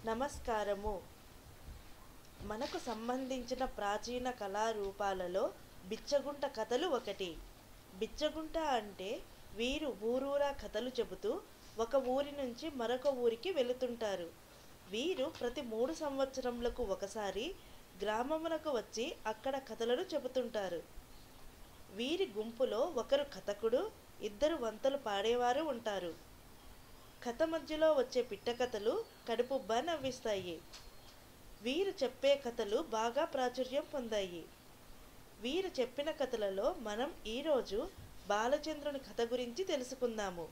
నమస్కారము మనకు సంబంధించిన ప్రాచీన కళారూపాలలో బిచ్చగుంట కథలు ఒకటి బిచ్చగుంట అంటే వీరు ఊరూరా కథలు చెబుతూ ఒక ఊరి నుంచి మరొక ఊరికి వెళుతుంటారు వీరు ప్రతి మూడు సంవత్సరములకు ఒకసారి గ్రామమునకు వచ్చి అక్కడ కథలను చెబుతుంటారు వీరి గుంపులో ఒకరు కథకుడు ఇద్దరు వంతలు పాడేవారు ఉంటారు కథ మధ్యలో వచ్చే పిట్ట కథలు కడుపుబ్బా నవ్విస్తాయి వీరు చెప్పే కథలు బాగా ప్రాచుర్యం పొందాయి వీరు చెప్పిన కథలలో మనం ఈరోజు బాలచంద్రుని కథ గురించి తెలుసుకుందాము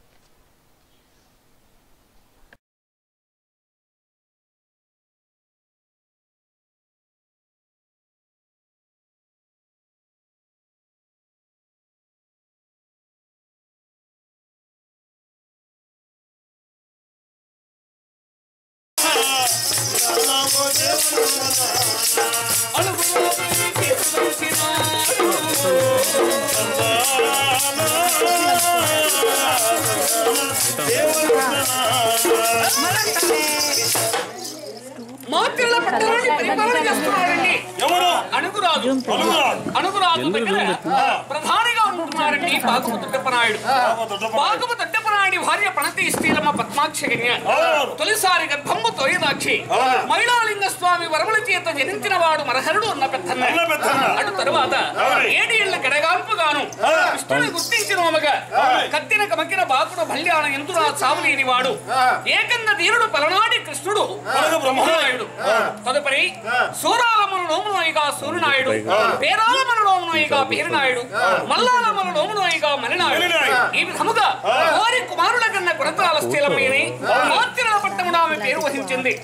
మాత్రల పట్టణాన్ని పరిపాలన చేస్తున్నారండి ఎవరు అనుకురాదు అనుకురాదు. అనుకురాదు దగ్గర ప్రధానిగా ఉంటున్నారండి బాగుమ తొట్టపనాయుడు బాగుమ తొట్టపనాయుడి భార్య పణతి శ్రీలమ్మ పద్మాక్షగన్య అవును. తొలిసారి గర్భమ్మ తొలిదాక్షి మహిళాలింగ స్వామి వరముల చేత జనించిన వాడు మరహరుడు అన్న పెద్దన్న అన్న పెద్దన్న. అటు తరువాత అవును. ఏడేళ్ల గడగాంపుగాను కృష్ణుని గుర్తించినోమగా కత్తిన కమకిన బాకుడు భల్యాన ఎంతురా చావులేని వాడు ఏకంద ధీరుడు పలనాడి కృష్ణుడు పలక బ్రహ్మనాయుడు. తదుపరి సూరాలముల నోమునోయిగా సూర్యనాయుడు పేరాలముల నోమునోయిగా పేరునాయుడు మల్లాలముల నోమునోయిగా మలినాయుడు మలినాయుడు. ఈ విధముగా వారి కుమారుల కన్న గుణతాల స్థిరమని మాత్రల పట్టమున ఆమె పేరు వహించింది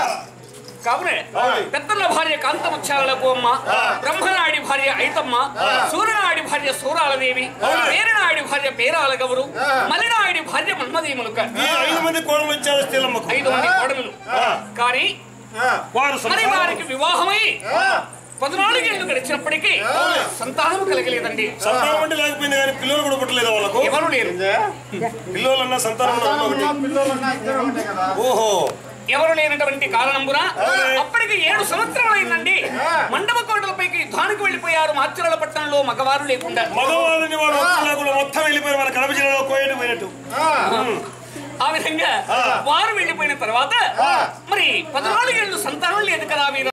కావునే పెద్దన్న భార్య కాంతముత్యాలకు అమ్మ బ్రహ్మనాయుడి భార్య ఐతమ్మ సూర్యనాయుడి భార్య సూరాలదేవి పేరనాయుడి భార్య పేరాల గౌరు మలినాయుడి భార్య మన్మదీములుక ఈ ఐదు మంది కోడలు ఇచ్చారు స్థిలమ్మకు ఐదు మంది కోడలు కానీ వారు మరి సంసారం- వారికి వివాహమై పద్నాలుగేళ్లు గడిచినప్పటికీ సంతానం కలగలేదండి సంతానం అంటే లేకపోయింది కానీ పిల్లలు కూడా పుట్టలేదు వాళ్ళకు ఎవరు లేరు పిల్లలన్నా సంతానం కూడా ఒకటి ఓహో ఎవరు లేనటువంటి కారణంబున అప్పటికి ఏడు సంవత్సరాలైందండి మండప కోటలపైకి యుద్ధానికి వెళ్లిపోయారు మాచిరాల పట్టణంలో మగవారు లేకుండా మగవాళ్ళని వాడు లేకుండా మొత్తం వెళ్ళిపోయారు మన కడప జిల్లాలో కోయడం పోయినట్టు ఆ విధంగా వారు వెళ్లిపోయిన తర్వాత మరి పద్నాలుగేళ్లు సంతానం లేదు కదా వీరు